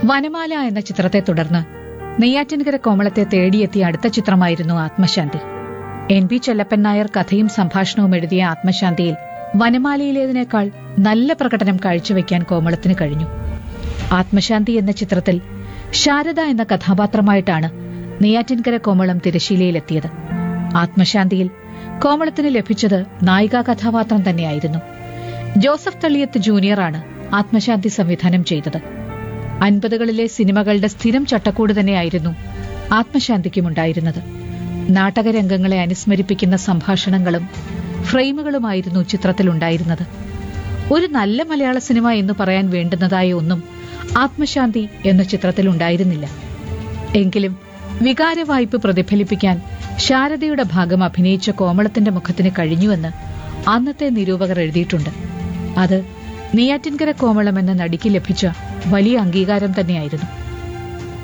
വനമാല എന്ന ചിത്രത്തെ തുടർന്ന് നെയ്യാറ്റിൻകര കോമളത്തെ തേടിയെത്തിയ അടുത്ത ചിത്രമായിരുന്നു ആത്മശാന്തി എൻ പി ചെല്ലപ്പൻ നായർ കഥയും സംഭാഷണവും എഴുതിയ ആത്മശാന്തിയിൽ വനമാലയിലേതിനേക്കാൾ നല്ല പ്രകടനം കാഴ്ചവെക്കാൻ കോമളത്തിന് കഴിഞ്ഞു ആത്മശാന്തി എന്ന ചിത്രത്തിൽ ശാരദ എന്ന കഥാപാത്രമായിട്ടാണ് നെയ്യാറ്റിൻകര കോമളം തിരശീലയിലെത്തിയത് ആത്മശാന്തിയിൽ കോമളത്തിന് ലഭിച്ചത് നായികാ കഥാപാത്രം തന്നെയായിരുന്നു ജോസഫ് തള്ളിയത്ത് ജൂനിയറാണ് ആത്മശാന്തി സംവിധാനം ചെയ്തത് അൻപതുകളിലെ സിനിമകളുടെ സ്ഥിരം ചട്ടക്കൂട് തന്നെയായിരുന്നു ആത്മശാന്തിക്കുമുണ്ടായിരുന്നത് നാടകരംഗങ്ങളെ അനുസ്മരിപ്പിക്കുന്ന സംഭാഷണങ്ങളും ഫ്രെയിമുകളുമായിരുന്നു ചിത്രത്തിലുണ്ടായിരുന്നത് ഒരു നല്ല മലയാള സിനിമ എന്ന് പറയാൻ വേണ്ടുന്നതായ ഒന്നും ആത്മശാന്തി എന്ന ചിത്രത്തിലുണ്ടായിരുന്നില്ല എങ്കിലും വികാരവായ്പ് പ്രതിഫലിപ്പിക്കാൻ ശാരദയുടെ ഭാഗം അഭിനയിച്ച കോമളത്തിന്റെ മുഖത്തിന് കഴിഞ്ഞുവെന്ന് അന്നത്തെ നിരൂപകർ എഴുതിയിട്ടുണ്ട് അത് നെയ്യാറ്റിൻകര കോമളം എന്ന നടിക്ക് ലഭിച്ച വലിയ അംഗീകാരം തന്നെയായിരുന്നു